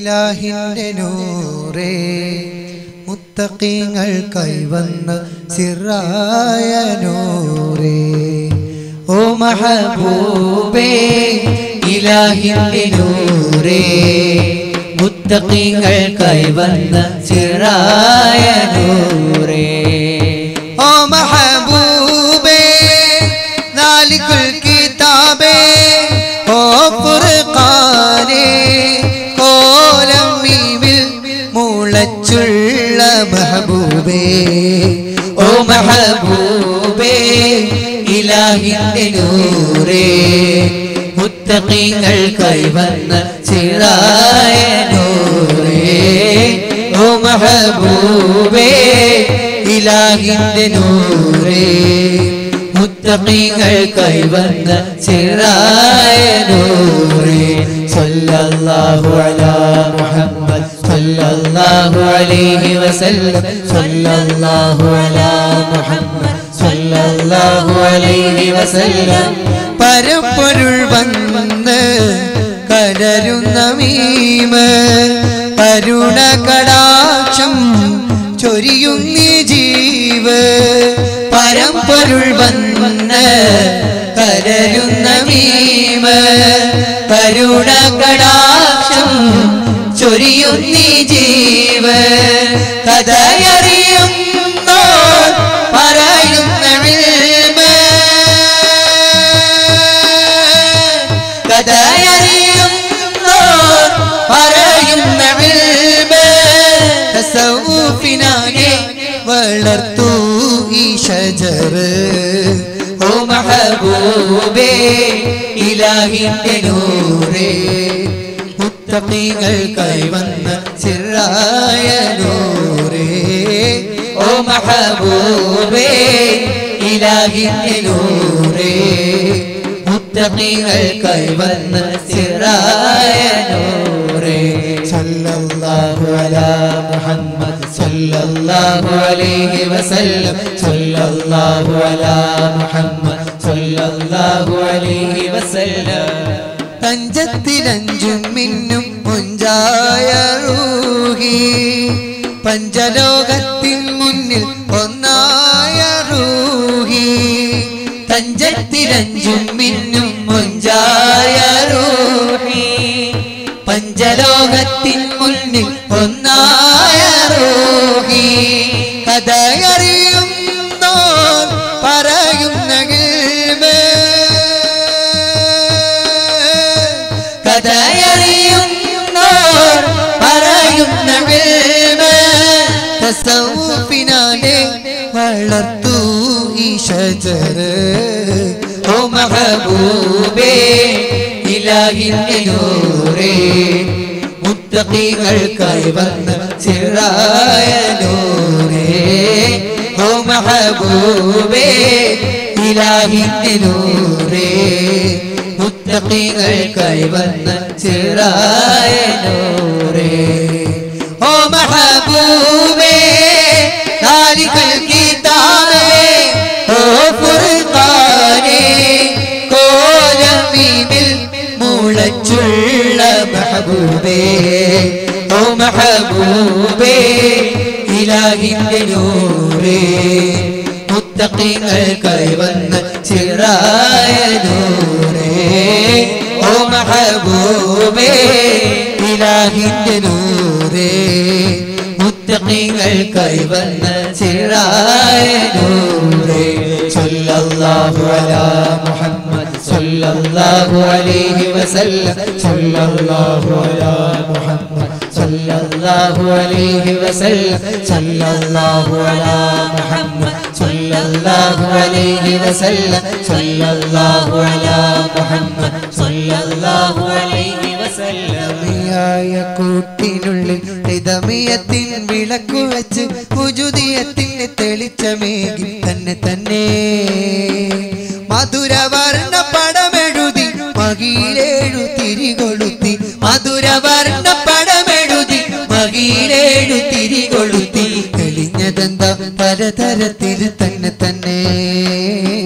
ഇലാഹിന്റെ നൂറേ മുത്തക്കീങ്ങൾ കൈവന്ന സിറായ നൂറേ ഓ മഹബൂബേ ഇലാഹിന്റെ നൂറേ മുത്തഖീങ്ങൾ കൈവന്ന സിറായ നൂറേ ഓ മഹബൂബേ നാലിക്കുൽ കിതാബേ ഓ ഫുർഖാനേ കോലം മീമിൽ മുളച്ചുള്ള മഹബൂബേ ഓ മഹബൂബേ ഇലാഹിന്റെ നൂറേ മുത്തഖീങ്ങൾ കൈവന്ന സിറായ നൂറേ ഓ മഹബൂബേ ഇലാഹിന്റെ നൂറേ മുത്തഖീങ്ങൾ കൈവന്ന സിറായ നൂറേ സല്ലല്ലാഹു അലാ മുഹമ്മദ് സല്ലല്ലാഹു അലൈഹി വസല്ലം സല്ലല്ലാഹു അലാ മുഹമ്മദ് സല്ലല്ലാഹു അലൈഹി വസല്ലം പരപ്പൊരുൾ വന്ന് കലരുന്ന മീമ് കരുണ കടാക്ഷം ചൊരിയുന്നി ജീവ് പരമ്പൊരുൾ വന്ന് കലരുന്ന മീമ് കരുണ കടാക്ഷം ചൊരിയുന്നി ജീവ് കഥയറിയുന്നോ പറയുന്ന വിൽമ് കഥയറിയുന്നോ പറയുന്ന വിൽമ് തസൗഫിനാകെ വളർത്തു ഈ ഷജറ് ഓ മഹബൂബേ ഇലാഹിന്റെ നൂറേ മുത്തഖീങ്ങൾ കൈവന്ന സിറായ നൂറേ ഓ മഹബൂബേ ഇലാഹിന്റെ നൂറേ മുത്തഖീങ്ങൾ കൈവന്ന സിറായ നൂറേ സല്ലല്ലാഹു അലാ മുഹമ്മദ് സല്ലല്ലാഹു അലൈഹി വസല്ലം സല്ലല്ലാഹു അലാ മുഹമ്മദ് സല്ലല്ലാഹു അലൈഹി വസല്ലം തഞ്ചത്തിലഞ്ചും മിന്നും മുഞ്ചായ റൂഹി പഞ്ചലോകത്തിൻ മുന്നിൽ ഒന്നായ റൂഹി തഞ്ചത്തിലഞ്ചും മിന്നും മുഞ്ചായ റൂഹി പഞ്ചലോകത്തിൻ മുന്നിൽ ഒന്നായ റൂഹി കഥയറിയുന്നോ പറയുന്ന ഗിൽബ്. കഥയറിയുന്നോർ പറയുന്ന വിൽമ് തസൗഫിനാലെ വളർത്തു ഈ ഷജറ് ഓ മഹബൂബേ ഇലാഹിന്റെ നൂറേ മുത്തഖീകൾ കൈവന്ന സിറായ നൂറേ ഓ മഹബൂബേ ഇലാഹിന്റെ നൂറേ മുത്തഖീകൾ കൈവന്ന സിറായ നൂറേ ഓ മഹബൂബേ താരിഖൽ കിതാബേ ഓ ഫുർഖാനേ കോലമീമിൽ മുളച്ചുള്ള മഹബൂബേ ഓ മഹബൂബേ ഇലാഹിന്റെ നൂറേ മുത്തഖീങ്ങൾ കൈവന്ന ചിറായ നൂറേ ഓ മഹബൂബേ ഇലാഹിന്റെ നൂറേ മുത്തഖീങ്ങൾ കൈവന്ന ചിറായ നൂറേ സല്ലല്ലാഹു അലാ മുഹമ്മദ് സല്ലല്ലാഹു അലൈഹി വസല്ലം സല്ലല്ലാഹു അലാ മുഹമ്മദ് സല്ലല്ലാഹു അലൈഹി വസല്ലം സല്ലല്ലാഹു അലാ മുഹമ്മദ് സല്ലല്ലാഹു അലൈഹി വസല്ലം സല്ലല്ലാഹു അലാ മുഹമ്മദ് സല്ലല്ലാഹു അലൈഹി വസല്ലം ായ കൂട്ടിനുള്ളിൽ ഹിതമിയത്തിൻ വിളക്കു വെച്ച് പുജുതിയത്തിന് തെളിച്ചമേകി തന്നെ തന്നെ മധുരവർണ്ണ പടമെഴുതി മകിയിലേഴു തിരികൊളുത്തി മധുരവർണ്ണ പടമെഴുതി മകിയിലേഴു തിരികൊളുത്തി തെളിഞ്ഞതെന്താ പലതരത്തിൽ തന്നെ തന്നെ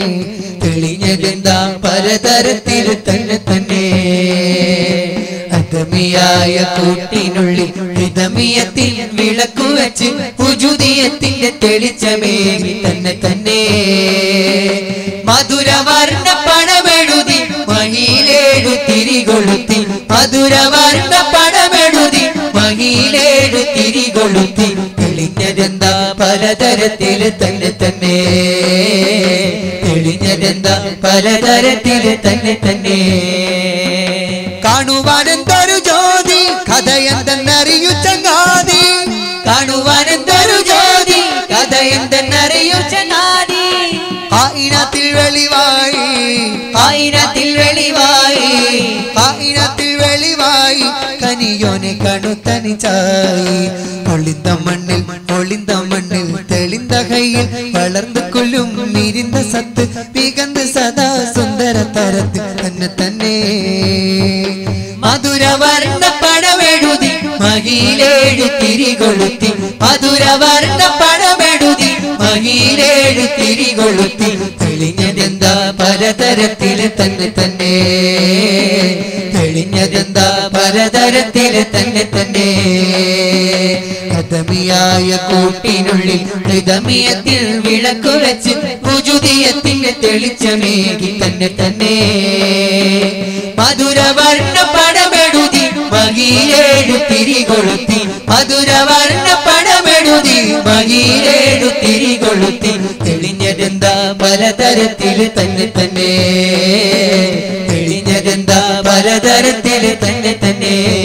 തെളിഞ്ഞതെന്താ പലതരത്തിൽ തന്നെ തന്നെ അത് ഹതമിയായ കൂട്ടിനുള്ളിൽ ഹിതമിയത്തിൽ വിളക്കു വെച്ച് ഉജുദിയത്തിന്റെ തെളിച്ചമേകി തന്നെ തന്നെ മധുരവർണ്ണ പണമെഴുതി മഹിയിലേടു തിരികൊളുത്തി മധുരവർണ്ണ പണമെഴുതി മഹിയിലേടു തിരികൊളുത്തി തെളിഞ്ഞതെന്താ പലതരത്തിൽ തന്നെ തന്നെ തെളിഞ്ഞതെന്താ പലതരത്തിൽ തന്നെ തന്നെ കാണുവാൻ എന്തൊരു ജ്യോതി കഥ എന്തെന്നറിയു ചങ്ങാതി കാണുവാൻ എന്തൊരു ജ്യോതി കഥ എന്തെന്നറിയൂ ചങ്ങാതി ആയിനത്തിൽ വെളിവായി ആയിരത്തിൽ വെളിവായി ആയിനത്തിൽ വെളിവായി കനിയോനെ കണുത്തനിച്ചായി ഒളിന്ത മണ്ണിൽ ഒളിന്ത മണ്ണിൽ തെളിന്ത കയ്യിൽ വളർന്നു കൊല്ലും മിരിന്ത സത്ത് മികന്ത് സദാ സുന്ദര തരത്തിൽ തന്നെ തന്നെ മധുരവർണ്ണ പണമെഴുതി മഹിയിലേഴു തിരികൊളുത്തി മധുരവർണ്ണ പണമെഴുതി മഹിയിലേഴു തിരികൊളുത്തി തെളിഞ്ഞതെന്താ പലതരത്തില് തന്നെ തന്നെ തെളിഞ്ഞതെന്താ പലതരത്തില് തന്നെ തന്നെ ഹതമിയായ കൂട്ടിനുള്ളിൽ ഹൃദമിയത്തിൽ വിളക്കു വെച്ച് ഉജുദിയത്തിന്റെ തെളിച്ചമേകി തന്നെ തന്നെ മധുരവർണ്ണ പടമെഴുതി മകീരേഴു തിരികൊളുത്തി മധുരവർണ്ണ പടമെഴുതി മകീരേഴു തിരികൊളുത്തി തെളിഞ്ഞതെന്താ പലതരത്തില് തന്നെ തന്നെ തെളിഞ്ഞതെന്താ പലതരത്തില് തന്നെ തന്നെ